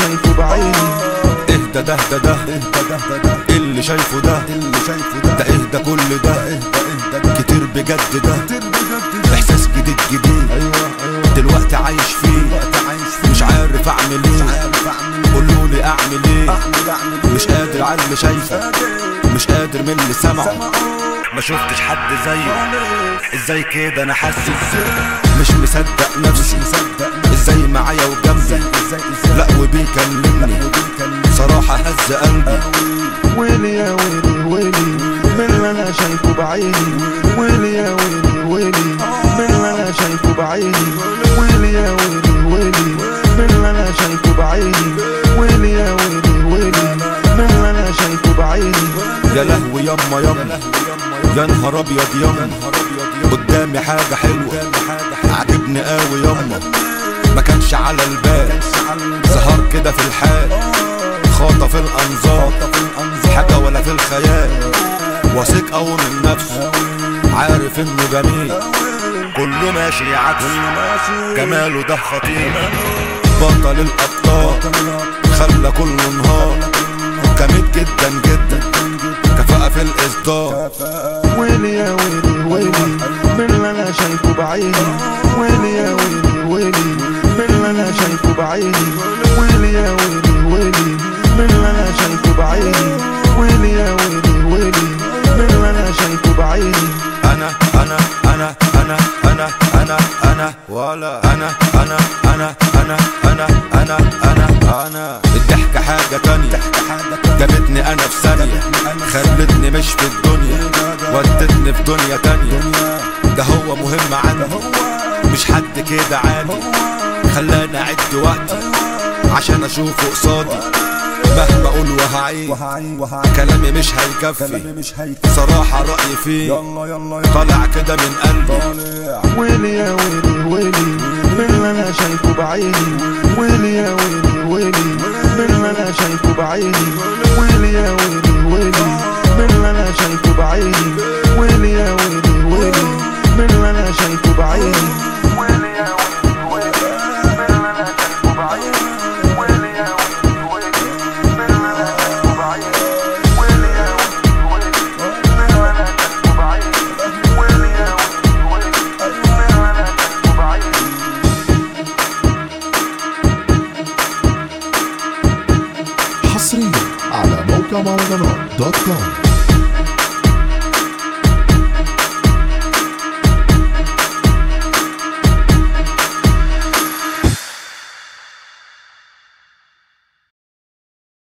شايفه بعيني اهدى ده ده ده اللي شايفه ده اللي شايفه ده ده اهدى كل ده اهدى اهدى كتير بجد ده كتير بجد احساس جديد جديد ايوه ايوه دلوقتي عايش فيه وقت عايش فيه مش عارف اعمل مش ايه عارف اعمل قولولي اعمل ايه اعمل اعمل مش قادر على اللي شايفه قادر مش قادر من اللي سمعه سمعه ما شفتش حد زيه خالص ازاي كده انا حاسس مش مصدق نفسي مصدق ازاي معايا وجنبي ازاي ازاي لا وبيكلمني ودي صراحة هز قلبي ويلي يا ويلي ويلي من اللي انا شايفه بعيني ويلي يا ويلي ويلي من اللي انا شايفه بعيني ويلي يا ويلي ويلي من اللي انا شايفه بعيني ويلي يا ويلي ويلي من اللي انا شايفه بعيني يا لهوي يما يما يا نهار ابيض يما قدامي حاجة حلوة عجبني قوي يما ما كانش على البال ظهر كده في الحال خاطف الانظار حاجة ولا في الخيال واثق قوي من نفسه عارف انه جميل كله ماشي عكس جماله ده خطير بطل الابطال خلى كله نهار جامد جدا جدا كفاءة في الاصدار ويلي يا ويلي ويلي من اللي انا شايفه بعيني ويلي يا ويلي ويلي من اللي انا شايفه بعيني ويلي يا ويلي ويلي من اللي انا شايفه بعيني ويلي يا ويلي ويلي من اللي انا شايفه بعيني انا انا انا انا انا انا انا ولا انا انا انا انا انا انا انا انا الضحكة حاجة تانية جابتني انا في ثانية خلتني مش في الدنيا ودتني في دنيا تانية ده هو مهم عندي مش حد كده عادي خلاني اعد وقتي عشان اشوفه قصادي مهما اقول وهعيد وهعي وهعي كلامي مش هيكفي مش هيك صراحة رأيي فيه يلا يلا طالع كده من قلبي طالع ويلي يا ويلي ويلي من اللي انا شايفه بعيني ويلي يا ويلي ويلي من اللي انا شايفه بعيني ويلي يا ويلي ويلي من اللي انا شايفه بعيني ويلي يا ويلي ويلي من اللي انا شايفه بعيني ويلي يا ويلي ويلي من اللي انا شايفه بعيني ويلي يا ويلي ويلي من اللي انا شايفه بعيني ويلي يا ويلي ويلي من اللي انا شايفه بعيني ويلي يا ويلي ويلي من اللي انا شايفه بعيني حصريا على موقع مهرجانات دوت كوم